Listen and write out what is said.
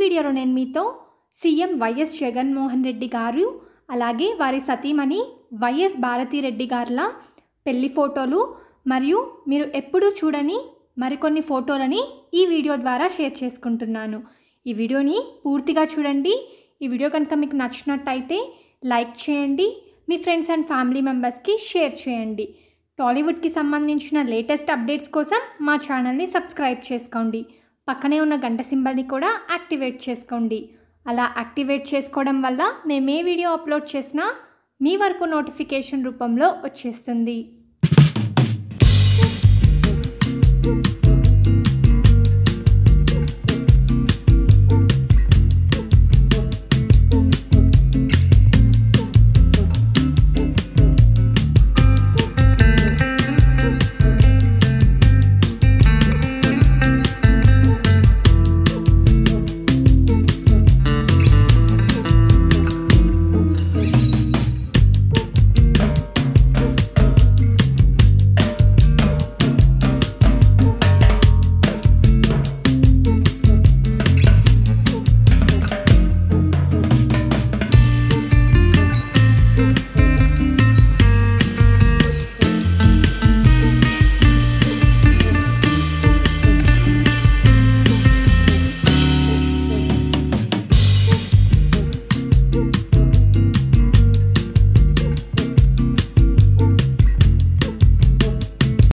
వీడియోలో నేను మీతో సీఎం వైఎస్ జగన్మోహన్ రెడ్డి గారు అలాగే వారి సతీమణి వైఎస్ భారతిరెడ్డి గారుల పెళ్లి ఫోటోలు మరియు మీరు ఎప్పుడూ చూడని మరికొన్ని ఫోటోలని ఈ వీడియో ద్వారా షేర్ చేసుకుంటున్నాను ఈ వీడియోని పూర్తిగా చూడండి ఈ వీడియో కనుక మీకు నచ్చినట్టయితే లైక్ చేయండి మీ ఫ్రెండ్స్ అండ్ ఫ్యామిలీ మెంబర్స్కి షేర్ చేయండి టాలీవుడ్కి సంబంధించిన లేటెస్ట్ అప్డేట్స్ కోసం మా ఛానల్ని సబ్స్క్రైబ్ చేసుకోండి పక్కనే ఉన్న గంట సింబల్ని కూడా యాక్టివేట్ చేసుకోండి అలా యాక్టివేట్ చేసుకోవడం వల్ల మేము ఏ వీడియో అప్లోడ్ చేసినా మీ వరకు నోటిఫికేషన్ రూపంలో వచ్చేస్తుంది